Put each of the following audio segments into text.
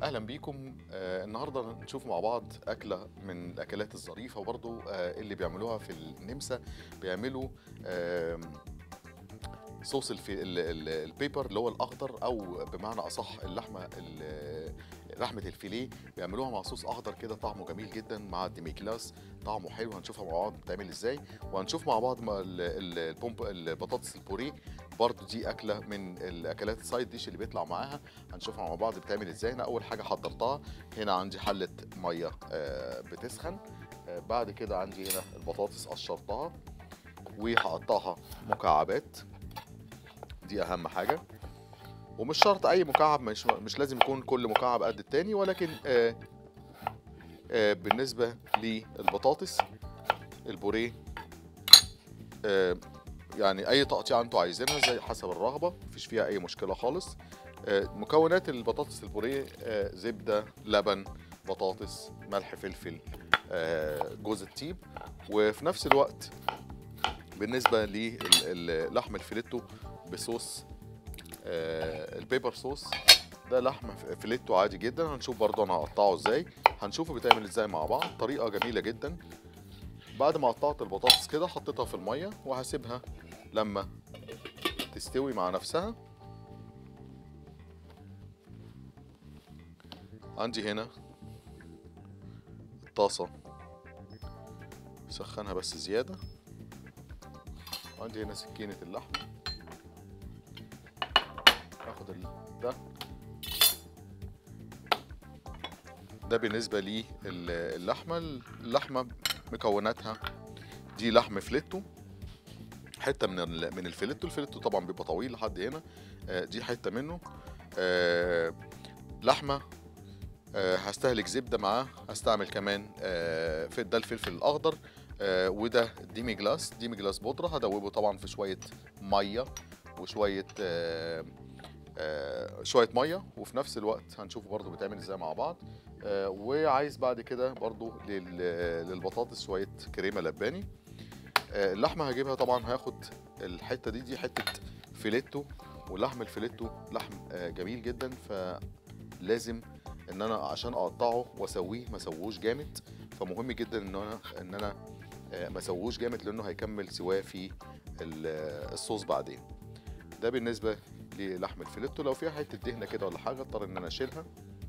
اهلا بيكم آه النهارده نشوف مع بعض اكله من الاكلات الظريفه وبرضو آه اللي بيعملوها في النمسا بيعملوا آه صوص الفي ال- ال- البيبر اللي هو الاخضر او بمعنى اصح اللحمه ال- لحمه الفيليه بيعملوها مع صوص اخضر كده طعمه جميل جدا مع الديميكلاس طعمه حلو هنشوفها مع بعض بتعمل ازاي وهنشوف مع بعض ما ال- ال- البومب البطاطس البوريه برضو دي اكله من الاكلات السايد ديش اللي بيطلع معاها هنشوفها مع بعض بتعمل ازاي انا اول حاجه حضرتها هنا عندي حله ميه آه، بتسخن آه، بعد كده عندي هنا البطاطس قشرتها وهقطعها مكعبات دي اهم حاجه ومش شرط اي مكعب مش مش لازم يكون كل مكعب قد التاني ولكن آه آه بالنسبه للبطاطس البوريه آه يعني اي تقطيع انتوا عايزينها زي حسب الرغبه مفيش فيها اي مشكله خالص آه مكونات البطاطس البوريه آه زبده لبن بطاطس ملح فلفل آه جوز الطيب وفي نفس الوقت بالنسبه للحم الفيليتو بصوص آه، البيبر صوص ده لحم فيليتو عادي جدا هنشوف برضه انا هقطعه ازاي هنشوفه بيتعمل ازاي مع بعض طريقه جميله جدا بعد ما قطعت البطاطس كده حطيتها في الميه وهسيبها لما تستوي مع نفسها عندي هنا طاسه سخنها بس زياده عندي هنا سكينه اللحم اخد ال- ده ده بالنسبه لي ال- اللحمه اللحمه مكوناتها دي لحم فليتو حته من ال- من الفليتو الفليتو طبعا بيبقى طويل لحد هنا آه، دي حته منه آه، لحمه آه، هستهلك زبده معاه هستعمل كمان آه، في ده الفلفل الاخضر آه، وده ديمي جلاس ديمي جلاس بودره هدوبه طبعا في شويه ميه وشويه آه، آه، شويه ميه وفي نفس الوقت هنشوف برضو بيتعمل ازاي مع بعض آه، وعايز بعد كده برضو لل- للبطاطس شويه كريمه لباني آه، اللحمه هجيبها طبعا هاخد الحته دي دي حته فيليتو ولحم الفيليتو لحم آه، جميل جدا فلازم ان انا عشان اقطعه واسويه ما اسووش جامد فمهم جدا ان انا ان انا آه، ما اسووش جامد لانه هيكمل سواه في ال- الصوص بعدين ده بالنسبه للحم الفيليتو لو فيها حته دهنه كده ولا حاجه اضطر ان انا اشيلها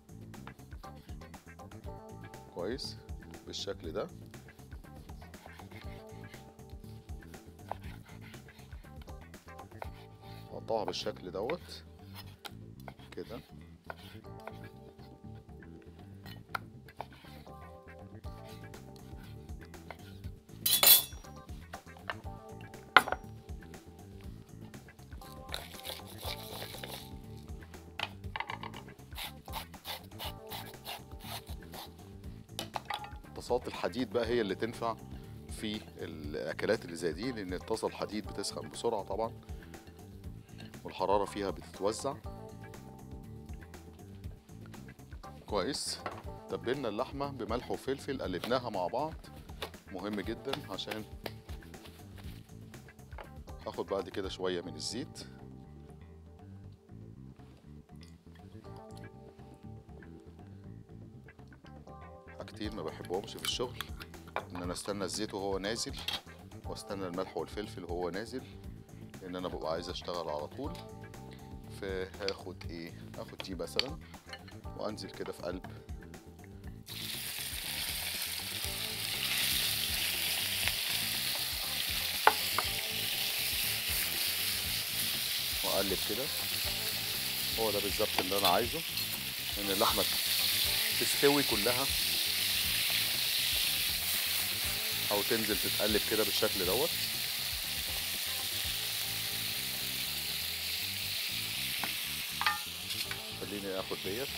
كويس بالشكل ده اقطعها بالشكل دوت كده طاسات الحديد بقى هي اللي تنفع في الاكلات اللي زي دي لان الطاسه الحديد بتسخن بسرعه طبعا والحراره فيها بتتوزع كويس تبلنا اللحمه بملح وفلفل قلبناها مع بعض مهم جدا عشان هاخد بعد كده شويه من الزيت حاجتين ما بحبهمش في الشغل ان انا استنى الزيت وهو نازل واستنى الملح والفلفل وهو نازل لان انا ببقى عايز اشتغل على طول فهاخد ايه هاخد دي مثلا وانزل كده في قلب واقلب كده هو ده بالظبط اللي انا عايزه ان اللحمه تستوي كلها او تنزل تتقلب كده بالشكل دوت خليني اخد ديت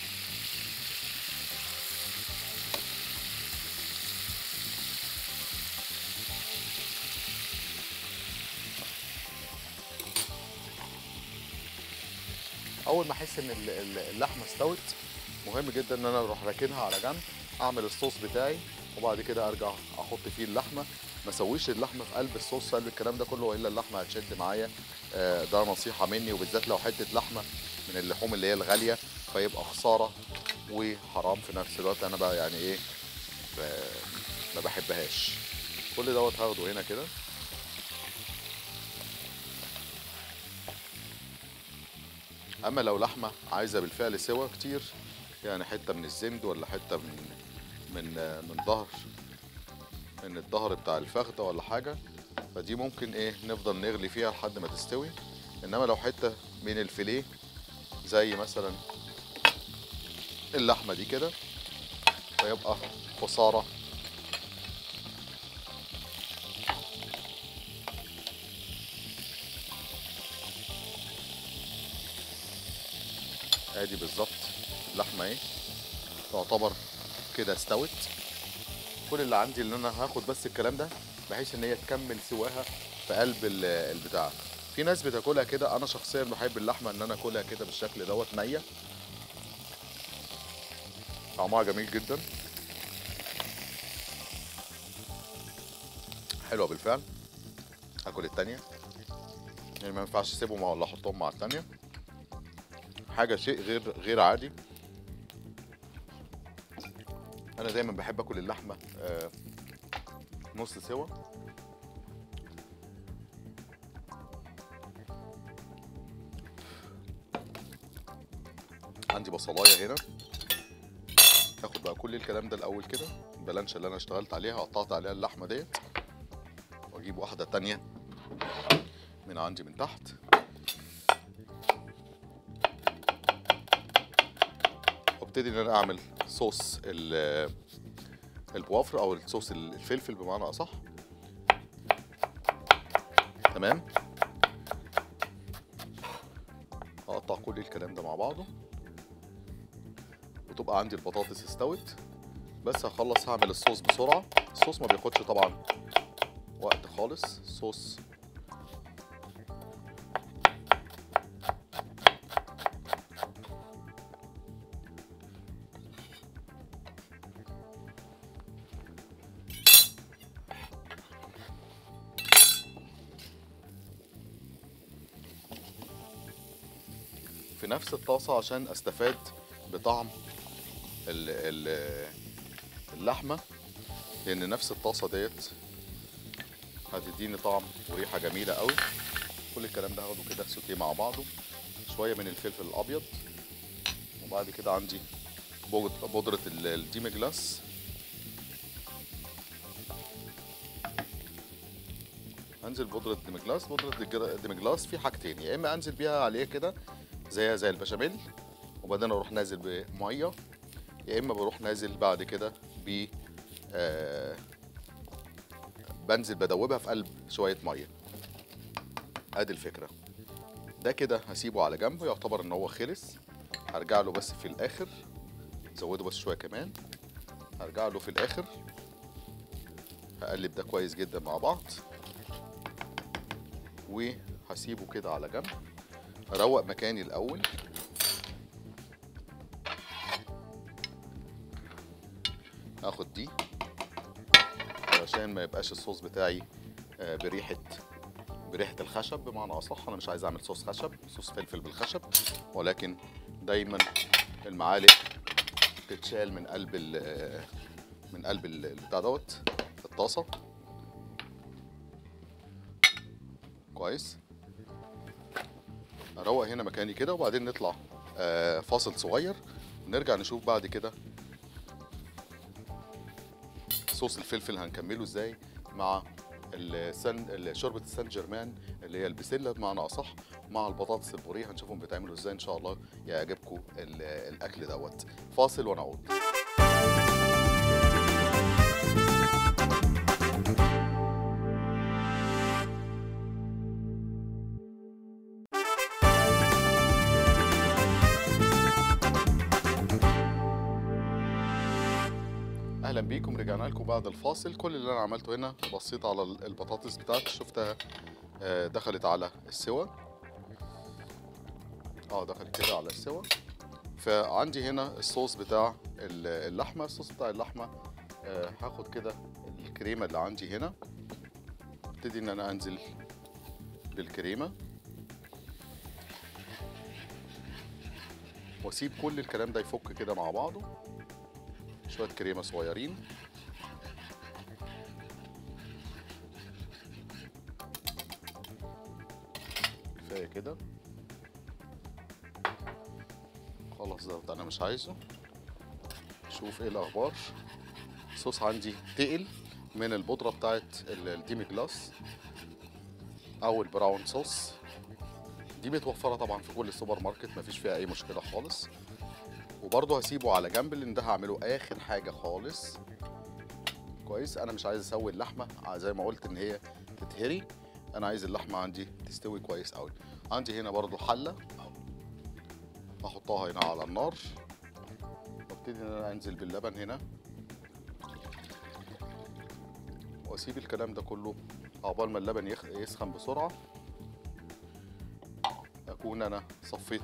اول ما احس ان ال- ال- اللحمه استوت مهم جدا ان انا اروح راكنها على جنب اعمل الصوص بتاعي وبعد كده ارجع احط فيه اللحمه ما اسويش اللحمه في قلب الصوص في قلب الكلام ده كله والا اللحمه هتشد معايا آه، ده نصيحه مني وبالذات لو حته لحمه من اللحوم اللي هي الغاليه فيبقى خساره وحرام في نفس الوقت انا بقى يعني ايه ب- ما بحبهاش كل دوت هاخده هنا كده اما لو لحمه عايزه بالفعل سوا كتير يعني حته من الزند ولا حته من من من ظهر من الظهر بتاع الفخده ولا حاجه فدي ممكن ايه نفضل نغلي فيها لحد ما تستوي انما لو حته من الفيليه زي مثلا اللحمه دي كده فيبقى خساره ادي بالظبط اللحمه اهي تعتبر كده استوت كل اللي عندي ان انا هاخد بس الكلام ده بحيث ان هي تكمل سواها في قلب ال- البتاع في ناس بتاكلها كده انا شخصيا بحب اللحمه ان انا اكلها كده بالشكل دوت نيه طعمها جميل جدا حلوه بالفعل هاكل التانية يعني ما ينفعش اسيبهم ولا احطهم مع التانية حاجه شيء غير غير عادي انا دايما بحب اكل اللحمه آه، نص سوا عندي بصلايه هنا هاخد بقى كل الكلام ده الاول كده البلانشه اللي انا اشتغلت عليها قطعت عليها اللحمه ديت واجيب واحده تانية من عندي من تحت وابتدي ان انا اعمل صوص ال- البوافر او الصوص الفلفل بمعنى اصح تمام هقطع كل الكلام ده مع بعضه وتبقى عندي البطاطس استوت بس هخلص هعمل الصوص بسرعه الصوص ما بياخدش طبعا وقت خالص صوص في نفس الطاسة عشان استفاد بطعم ال- ال- اللحمة لأن نفس الطاسة ديت هتديني طعم وريحة جميلة قوي كل الكلام ده هاخده كده سوتيه مع بعضه شوية من الفلفل الأبيض وبعد كده عندي بودرة بودرة ال- الديمي جلاس انزل بودرة ديمي جلاس بودرة الجر- ديمي جلاس في حاجتين يا اما انزل بيها عليه كده زيها زي البشاميل وبعدين اروح نازل بميه يا اما بروح نازل بعد كده ب آه بنزل بدوبها في قلب شويه ميه ادي الفكره ده كده هسيبه على جنب يعتبر ان هو خلص هرجع له بس في الاخر زوده بس شويه كمان هرجع له في الاخر هقلب ده كويس جدا مع بعض وهسيبه كده على جنب اروق مكاني الاول هاخد دي علشان ما يبقاش الصوص بتاعي آه، بريحه بريحه الخشب بمعنى اصح انا مش عايز اعمل صوص خشب صوص فلفل بالخشب ولكن دايما المعالق تتشال من قلب ال- من قلب ال- البتاع دوت الطاسه كويس اروق هنا مكاني كده وبعدين نطلع آه، فاصل صغير ونرجع نشوف بعد كده صوص الفلفل هنكمله ازاي مع السن شوربه السان جيرمان اللي هي البسله بمعنى اصح مع البطاطس البوريه هنشوفهم بيتعملوا ازاي ان شاء الله يعجبكم ال- الاكل دوت فاصل ونعود اهلا بيكم رجعنا لكم بعد الفاصل كل اللي انا عملته هنا بصيت على ال- البطاطس بتاعتي شفتها آه، دخلت على السوا اه دخلت كده على السوا فعندي هنا الصوص بتاع ال- اللحمه الصوص بتاع اللحمه آه، هاخد كده الكريمه اللي عندي هنا ابتدي ان انا انزل بالكريمه واسيب كل الكلام ده يفك كده مع بعضه شويه كريمه صغيرين كفايه كده خلاص ده انا مش عايزه شوف ايه الاخبار الصوص عندي تقل من البودره بتاعت ال- الديمي جلاس او البراون صوص دي متوفره طبعا في كل السوبر ماركت مفيش فيها اي مشكله خالص وبرضه هسيبه على جنب لان ده هعمله اخر حاجه خالص كويس انا مش عايز اسوي اللحمه زي ما قلت ان هي تتهري انا عايز اللحمه عندي تستوي كويس قوي عندي هنا برضه حله احطها هنا على النار وابتدي ان انا انزل باللبن هنا واسيب الكلام ده كله عقبال ما اللبن يخ- يسخن بسرعه اكون انا صفيت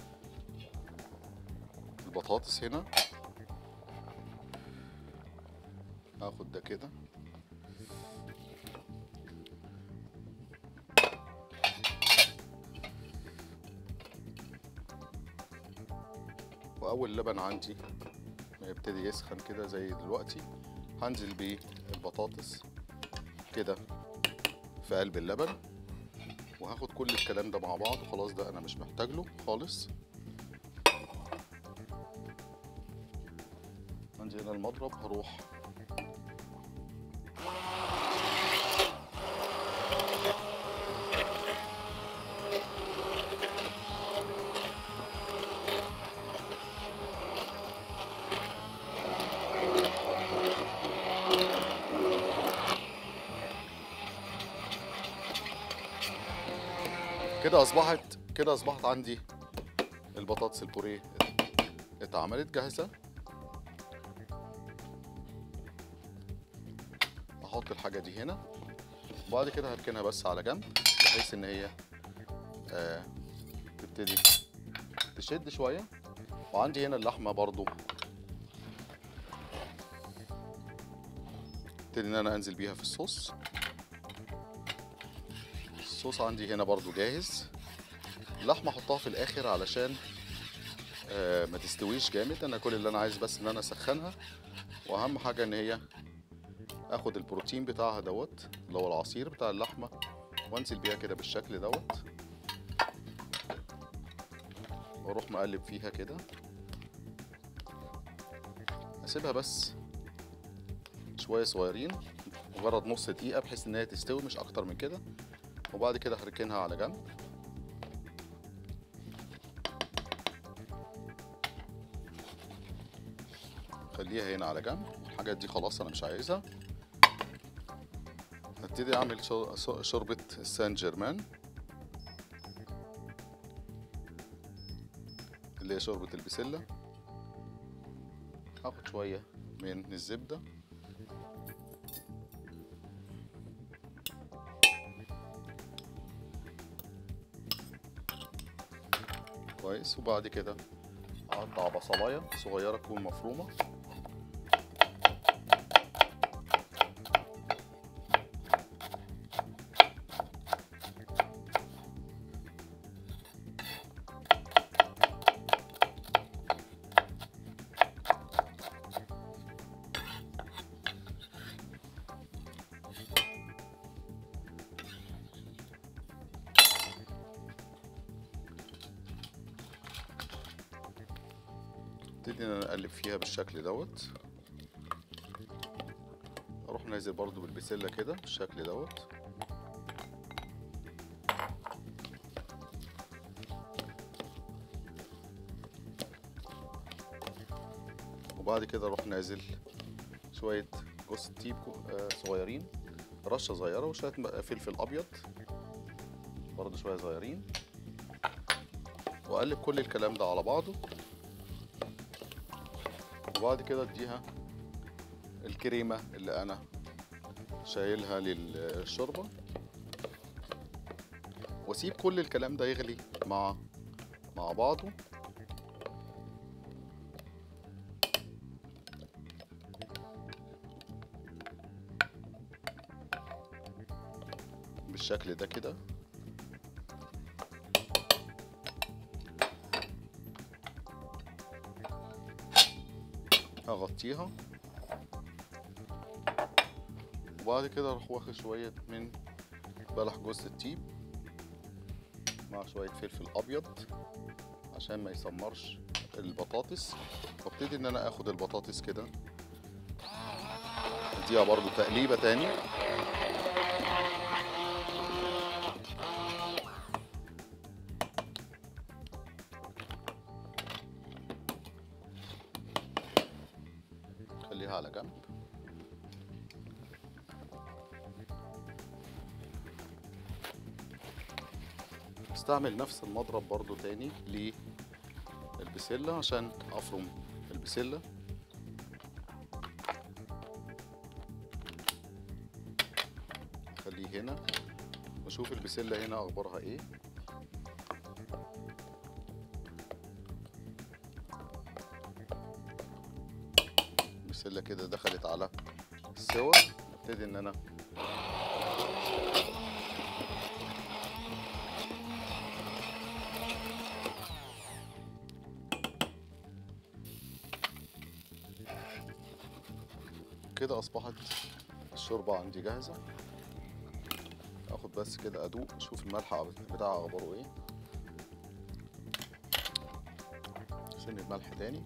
البطاطس هنا هاخد ده كده واول لبن عندي ما يبتدي يسخن كده زي دلوقتي هنزل بالبطاطس كده في قلب اللبن وهاخد كل الكلام ده مع بعض خلاص ده انا مش محتاج له خالص عندي هنا المضرب هروح كده اصبحت كده اصبحت عندي البطاطس البوريه اتعملت جاهزه احط الحاجه دي هنا وبعد كده هركنها بس على جنب بحيث ان هي آه تبتدي تشد شويه وعندي هنا اللحمه برضو ابتدي ان انا انزل بيها في الصوص الصوص عندي هنا برضو جاهز اللحمه احطها في الاخر علشان آه ما تستويش جامد انا كل اللي انا عايز بس ان انا اسخنها واهم حاجه ان هي اخد البروتين بتاعها دوت اللي هو العصير بتاع اللحمه وانزل بيها كده بالشكل دوت واروح مقلب فيها كده اسيبها بس شويه صغيرين مجرد نص دقيقه بحيث ان هي تستوي مش اكتر من كده وبعد كده هركنها على جنب خليها هنا على جنب الحاجات دي خلاص انا مش عايزها هبتدي اعمل شو- شو- شوربة سان جيرمان اللي هي شوربة البسلة هاخد شوية من الزبدة كويس وبعد كده هقطع بصلاية صغيرة تكون مفرومة ابتدي ان انا اقلب فيها بالشكل دوت اروح نازل برضو بالبسله كده بالشكل دوت وبعد كده اروح نازل شويه جوز الطيب كو- آه، صغيرين رشه صغيره وشويه م- فلفل ابيض برضو شويه صغيرين واقلب كل الكلام ده على بعضه وبعد كده اديها الكريمه اللي انا شايلها للشوربه واسيب كل الكلام ده يغلي مع مع بعضه بالشكل ده كده هغطيها وبعد كده اروح واخد شوية من بلح جوز الطيب مع شوية فلفل أبيض عشان ما يسمرش البطاطس وابتدي ان انا اخد البطاطس كده اديها برضو تقليبة تاني خليها على جنب استعمل نفس المضرب برضو تاني للبسلة عشان افرم البسلة خليه هنا واشوف البسلة هنا اخبارها ايه البسلة كده دخلت على السوا ابتدي ان انا كده اصبحت الشوربه عندي جاهزه اخد بس كده ادوق اشوف الملح بتاعها اخباره ايه سن الملح تاني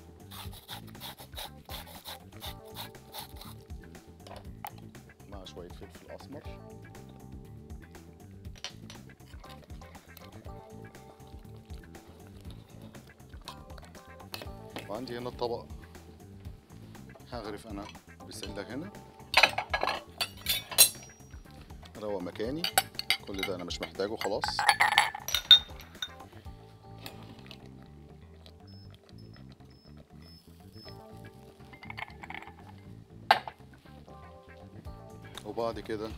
مع شويه فلفل اسمر وعندي هنا الطبق هغرف انا بسلة هنا روق مكاني كل ده انا مش محتاجه خلاص وبعد كده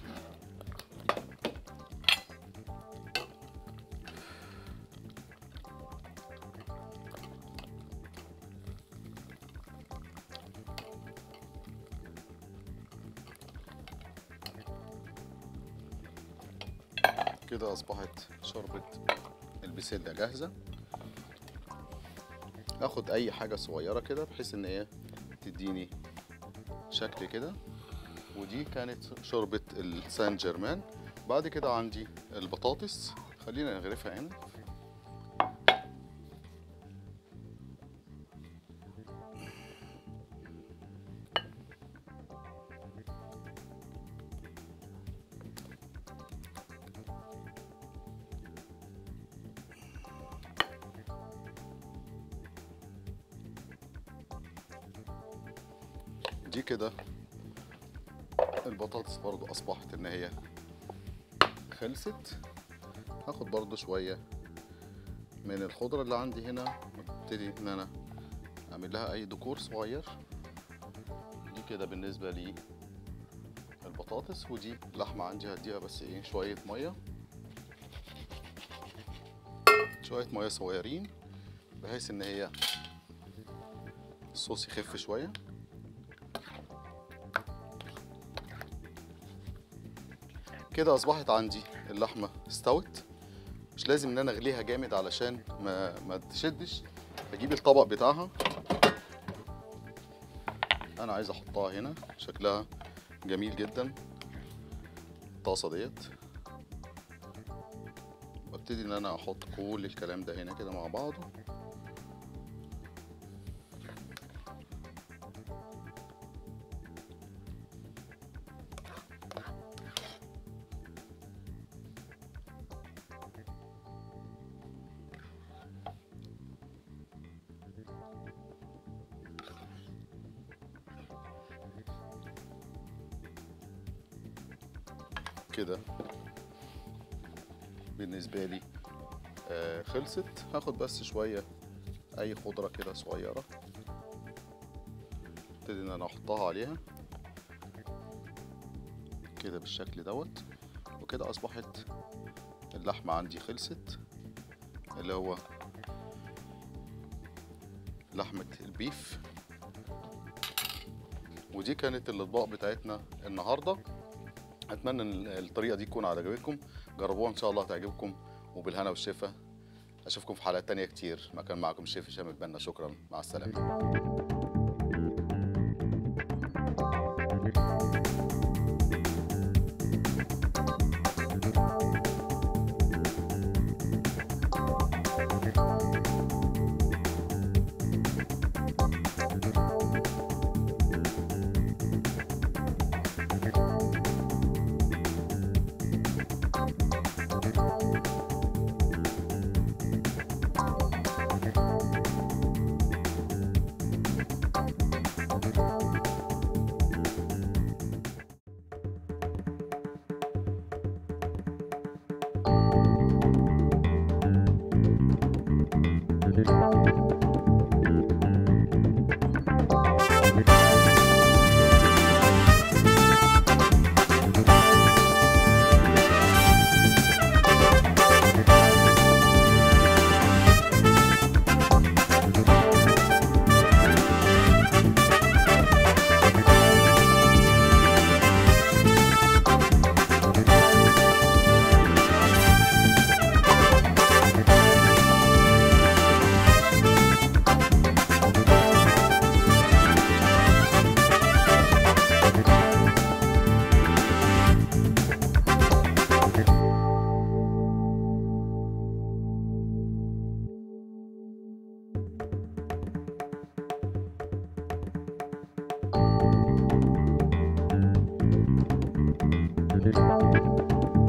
كده اصبحت شوربة البسلة جاهزة اخد اي حاجة صغيرة كده بحيث ان هي تديني شكل كده ودي كانت شوربة السان جيرمان بعد كده عندي البطاطس خلينا نغرفها هنا دي كده البطاطس برضو اصبحت ان هي خلصت هاخد برضو شوية من الخضرة اللي عندي هنا ابتدي ان انا اعمل لها اي ديكور صغير دي كده بالنسبة لي البطاطس ودي لحمة عندي هديها بس ايه شوية مية شوية مية صغيرين بحيث ان هي الصوص يخف شويه كده اصبحت عندي اللحمه استوت مش لازم ان انا اغليها جامد علشان ما ما تشدش بجيب الطبق بتاعها انا عايز احطها هنا شكلها جميل جدا الطاسه ديت وابتدي ان انا احط كل الكلام ده هنا كده مع بعضه كده بالنسبة لي آه خلصت هاخد بس شوية أي خضرة كده صغيرة ابتدي إن أنا أحطها عليها كده بالشكل دوت وكده أصبحت اللحمة عندي خلصت اللي هو لحمة البيف ودي كانت الأطباق بتاعتنا النهارده اتمنى ان الطريقه دي تكون عجبتكم جربوها ان شاء الله تعجبكم وبالهنا والشفا اشوفكم في حلقات تانية كتير ما كان معكم الشيف هشام البنا شكرا مع السلامه Thank you.